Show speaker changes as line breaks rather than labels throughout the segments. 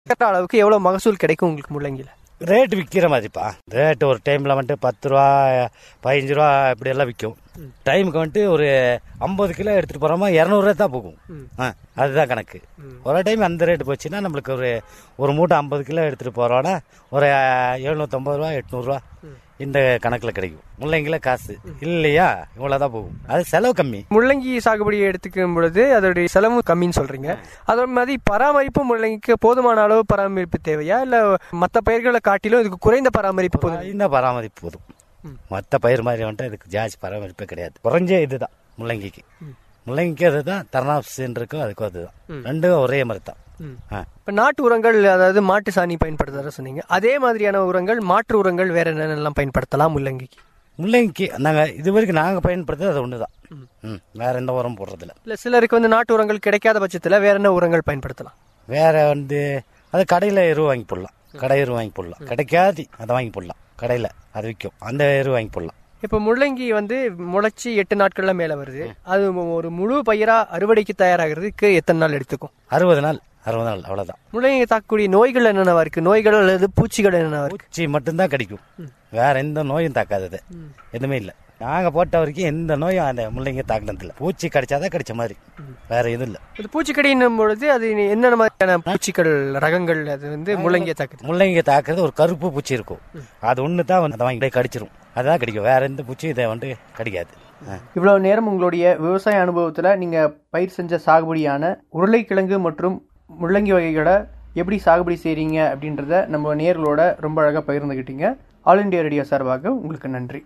Acre அளவுக்கு எவ்வளவு மகசூல் கிடைக்கும் உங்களுக்கு முள்ளங்கில
ரேட்டு விற்கிற மாதிரிப்பா ரேட்டு ஒரு டைமில் வந்துட்டு பத்து ரூபா பதினஞ்சு ரூபா இப்படி எல்லாம் விற்கும் டைமுக்கு வந்துட்டு ஒரு ஐம்பது கிலோ எடுத்துகிட்டு போகிறோமா இரநூறுவா தான் போகும் ஆ அதுதான் கணக்கு ஒரு டைம் அந்த ரேட்டு போச்சுன்னா நம்மளுக்கு ஒரு ஒரு மூட்டை ஐம்பது கிலோ எடுத்துகிட்டு போகிறோன்னா ஒரு எழுநூற்றம்பது ரூபா எட்நூறுரூவா இந்த கணக்கில் கிடைக்கும் முள்ளங்கில காசு இல்லையா இவ்வளோதான் போகும் அது செலவு கம்மி
முள்ளங்கி சாகுபடியை எடுத்துக்கும் பொழுது அதோடைய செலவு கம்மின்னு சொல்றீங்க அதோட மாதிரி பராமரிப்பு முள்ளங்கிக்கு போதுமான அளவு பராமரிப்பு தேவையா இல்ல மற்ற பயிர்களை காட்டிலும் இதுக்கு குறைந்த பராமரிப்பு போதும்
இந்த பராமரிப்பு போதும் மற்ற பயிர் மாதிரி வந்துட்டு இதுக்கு ஜாஸ்தி பராமரிப்பே கிடையாது குறைஞ்ச இதுதான் முள்ளங்கிக்கு முள்ளங்கிக்கு அதுதான் தர்ணாப்சின் இருக்கும் அதுக்கும் அதுதான் ரெண்டும் ஒரே மாதிரி தான் ஆ.
இப்ப நாட்டு உரங்கள் அதாவது மாட்டு சாணி பயன்படுத்துறதா சொன்னீங்க அதே மாதிரியான உரங்கள் மாற்று உரங்கள் வேற என்னென்னலாம் பயன்படுத்தலாம் முள்ளங்கிக்கு
முள்ளங்கிக்கு நாங்கள் இது வரைக்கும் நாங்கள் பயன்படுத்துறது அது ஒன்று தான் ம் வேற எந்த உரம் போடுறதில்ல
இல்ல சிலருக்கு வந்து நாட்டு உரங்கள் கிடைக்காத பட்சத்துல வேற என்ன உரங்கள் பயன்படுத்தலாம்
வேற வந்து அது கடையில் எரு வாங்கி போடலாம் கடை எரு வாங்கி போடலாம் கிடைக்காது அதை வாங்கி போடலாம் கடையில் அது விற்கும் அந்த எரு வாங்கி போடலாம்
இப்ப முள்ளங்கி வந்து முளைச்சி எட்டு நாட்கள்ல மேல வருது அது ஒரு முழு பயிரா அறுவடைக்கு தயாராகிறதுக்கு எத்தனை நாள் எடுத்துக்கும்
அறுபது நாள் அறுபது நாள் அவ்வளோதான்
முள்ளங்கி தாக்கக்கூடிய நோய்கள் என்னென்னவா இருக்கு நோய்கள் அல்லது பூச்சிகள் என்னென்னவா இருக்கு
பூச்சி மட்டும்தான் கடிக்கும் வேற எந்த நோயும் தாக்காதது எதுவுமே இல்லை நாங்கள் போட்ட வரைக்கும் எந்த நோயும் அந்த முள்ளங்க தாக்கினதில்லை பூச்சி கடிச்சாதான் கடிச்ச மாதிரி வேற எதுவும் இல்லை
இது பூச்சிக்கடின்னும் பொழுது அது என்னென்ன மாதிரியான பூச்சிகள் ரகங்கள் அது வந்து முள்ளங்கியை தாக்குது
முள்ளங்க தாக்குறது ஒரு கருப்பு பூச்சி இருக்கும் அது ஒன்று தான் வந்து அதை வாங்கி கடிச்சிரும் அதான் கடிக்கும் வேற எந்த பூச்சியும் இதை வந்து கடிக்காது ஆ.
இவ்வளவு நேரம் உங்களுடைய விவசாய அனுபவத்துல நீங்க பயிர் செஞ்ச சாகுபடியான உருளைக்கிழங்கு மற்றும் முள்ளங்கி வகைகளை எப்படி சாகுபடி செய்றீங்க அப்படின்றத நம்ம நேர்களோட ரொம்ப அழகா பகிர்ந்துக்கிட்டீங்க ஆல் இண்டியா ரேடியோ சார்பாக உங்களுக்கு நன்றி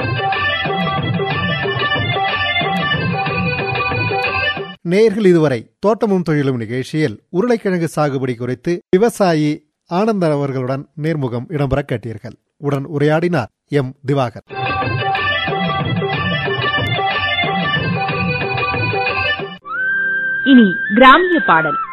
நேர்கள் இதுவரை தோட்டமும் தொழிலும் நிகழ்ச்சியில் உருளைக்கிழங்கு சாகுபடி குறித்து விவசாயி ஆனந்தன் அவர்களுடன் நேர்முகம் இடம்பெற கேட்டீர்கள் உடன் உரையாடினார் எம் திவாகர்
இனி கிராமிய பாடல்